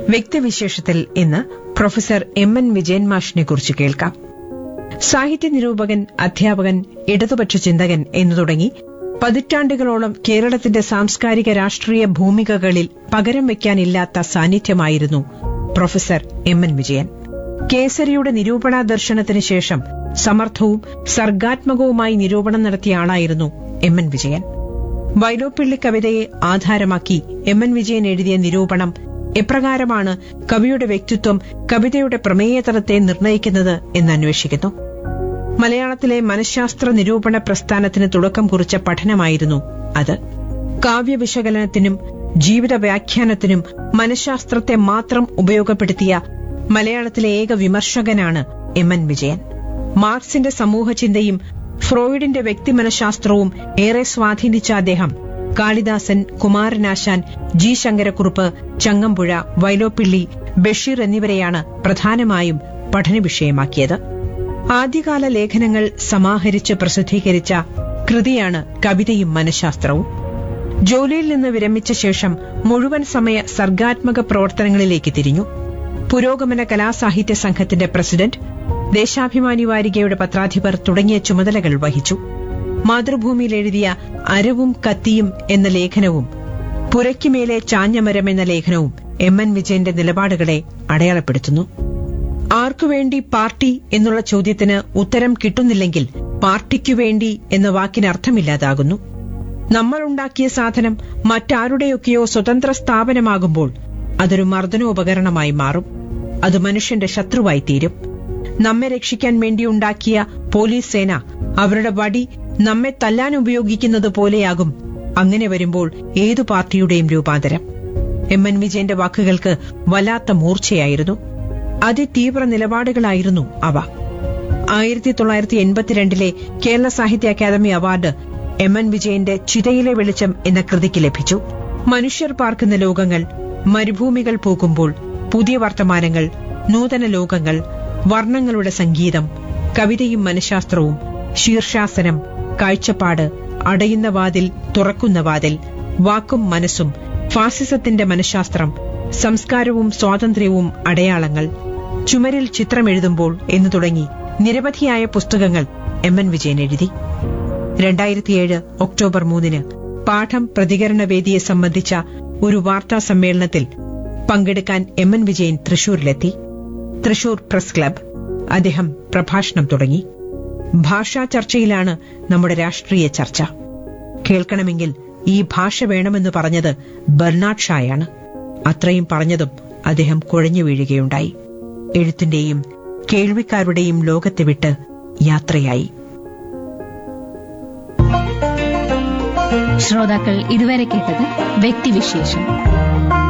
വ്യക്തിവിശേഷത്തിൽ ഇന്ന് professor M N Vijayan മാഷിനെ കുറിച്ച് കേൾക്കാം സാഹിത്യ നിരൂപകൻ അധ്യാപകൻ ഇടതുപക്ഷ ചിന്തകൻ എന്നു തുടങ്ങി പതിറ്റാണ്ടുകളോളം കേരളത്തിന്റെ സാംസ്കാരിക രാഷ്ട്രീയ ഭൂമികകളിൽ പകരം വയ്ക്കാനില്ലാത്ത സാന്നിധ്യമായിരുന്നു പ്രൊഫസർ എം എൻ വിജയൻ കേസരിയുടെ നിരൂപണ ദർശനത്തിന് ശേഷം സമർത്ഥവും സർഗാത്മകവുമായി നിരൂപണം നടത്തിയ ആളായിരുന്നു എം എൻ വിജയൻ വൈലോപ്പിള്ളി കവിതയെ ആധാരമാക്കി എം എൻ വിജയൻ എഴുതിയ നിരൂപണം എപ്രകാരമാണ് കവിയുടെ വ്യക്തിത്വം കവിതയുടെ പ്രമേയതലത്തെ നിർണയിക്കുന്നത് എന്ന് അന്വേഷിക്കുന്നു മലയാളത്തിലെ മനഃശാസ്ത്ര നിരൂപണ പ്രസ്ഥാനത്തിന് തുടക്കം കുറിച്ച പഠനമായിരുന്നു അത് കാവ്യവിശകലനത്തിനും ജീവിത വ്യാഖ്യാനത്തിനും മനഃശാസ്ത്രത്തെ മാത്രം ഉപയോഗപ്പെടുത്തിയ മലയാളത്തിലെ ഏക വിമർശകനാണ് എം എൻ വിജയൻ മാർക്സിന്റെ സമൂഹചിന്തയും ഫ്രോയിഡിന്റെ വ്യക്തിമനഃശാസ്ത്രവും ഏറെ സ്വാധീനിച്ച അദ്ദേഹം കാളിദാസൻ കുമാരനാശാൻ ജി ശങ്കരക്കുറുപ്പ് ചങ്ങമ്പുഴ വൈലോപ്പിള്ളി ബഷീർ എന്നിവരെയാണ് പ്രധാനമായും പഠനവിഷയമാക്കിയത് ആദ്യകാല ലേഖനങ്ങൾ സമാഹരിച്ച് പ്രസിദ്ധീകരിച്ച കൃതിയാണ് കവിതയും മനഃശാസ്ത്രവും ജോലിയിൽ നിന്ന് വിരമിച്ച ശേഷം മുഴുവൻ സമയ സർഗാത്മക പ്രവർത്തനങ്ങളിലേക്ക് തിരിഞ്ഞു പുരോഗമന കലാസാഹിത്യ സംഘത്തിന്റെ പ്രസിഡന്റ് ദേശാഭിമാനി വാരികയുടെ പത്രാധിപർ തുടങ്ങിയ ചുമതലകൾ വഹിച്ചു മാതൃഭൂമിയിൽ എഴുതിയ അരവും കത്തിയും എന്ന ലേഖനവും പുരയ്ക്കുമേലെ ചാഞ്ഞമരം എന്ന ലേഖനവും എം എൻ വിജയന്റെ നിലപാടുകളെ അടയാളപ്പെടുത്തുന്നു ആർക്കുവേണ്ടി പാർട്ടി എന്നുള്ള ചോദ്യത്തിന് ഉത്തരം കിട്ടുന്നില്ലെങ്കിൽ പാർട്ടിക്കു വേണ്ടി എന്ന വാക്കിന് അർത്ഥമില്ലാതാകുന്നു നമ്മൾ ഉണ്ടാക്കിയ സാധനം മറ്റാരുടെയൊക്കെയോ സ്വതന്ത്ര സ്ഥാപനമാകുമ്പോൾ അതൊരു മർദ്ദനോപകരണമായി മാറും അത് മനുഷ്യന്റെ ശത്രുവായി തീരും നമ്മെ രക്ഷിക്കാൻ വേണ്ടി ഉണ്ടാക്കിയ പോലീസ് സേന അവരുടെ വടി നമ്മെ തല്ലാൻ ഉപയോഗിക്കുന്നത് പോലെയാകും അങ്ങനെ വരുമ്പോൾ ഏതു പാർട്ടിയുടെയും രൂപാന്തരം എം എൻ വിജയന്റെ വാക്കുകൾക്ക് വല്ലാത്ത മൂർച്ചയായിരുന്നു അതിതീവ്ര നിലപാടുകളായിരുന്നു അവ ആയിരത്തി തൊള്ളായിരത്തി എൺപത്തിരണ്ടിലെ കേരള സാഹിത്യ അക്കാദമി അവാർഡ് എം എൻ വിജയന്റെ ചിതയിലെ വെളിച്ചം എന്ന കൃതിക്ക് ലഭിച്ചു മനുഷ്യർ പാർക്കുന്ന ലോകങ്ങൾ മരുഭൂമികൾ പൂക്കുമ്പോൾ പുതിയ വർത്തമാനങ്ങൾ നൂതന ലോകങ്ങൾ വർണ്ണങ്ങളുടെ സംഗീതം കവിതയും മനഃശാസ്ത്രവും ശീർഷാസനം കാഴ്ചപ്പാട് അടയുന്ന വാതിൽ തുറക്കുന്ന വാതിൽ വാക്കും മനസ്സും ഫാസിസത്തിന്റെ മനഃശാസ്ത്രം സംസ്കാരവും സ്വാതന്ത്ര്യവും അടയാളങ്ങൾ ചുമരിൽ ചിത്രമെഴുതുമ്പോൾ എന്നു തുടങ്ങി നിരവധിയായ പുസ്തകങ്ങൾ എം എൻ വിജയൻ എഴുതി രണ്ടായിരത്തിയേഴ് ഒക്ടോബർ മൂന്നിന് പാഠം പ്രതികരണ വേദിയെ സംബന്ധിച്ച ഒരു വാർത്താ സമ്മേളനത്തിൽ പങ്കെടുക്കാൻ എം എൻ വിജയൻ തൃശൂരിലെത്തി തൃശൂർ പ്രസ് ക്ലബ് അദ്ദേഹം പ്രഭാഷണം തുടങ്ങി ഭാഷാ ചർച്ചയിലാണ് നമ്മുടെ രാഷ്ട്രീയ ചർച്ച കേൾക്കണമെങ്കിൽ ഈ ഭാഷ വേണമെന്ന് പറഞ്ഞത് ബെർണാഡ് ഷായാണ് അത്രയും പറഞ്ഞതും അദ്ദേഹം കുഴഞ്ഞു വീഴുകയുണ്ടായി എഴുത്തിന്റെയും കേൾവിക്കാരുടെയും ലോകത്തെ വിട്ട് യാത്രയായി ശ്രോതാക്കൾ ഇതുവരെ കേട്ടത് വ്യക്തിവിശേഷം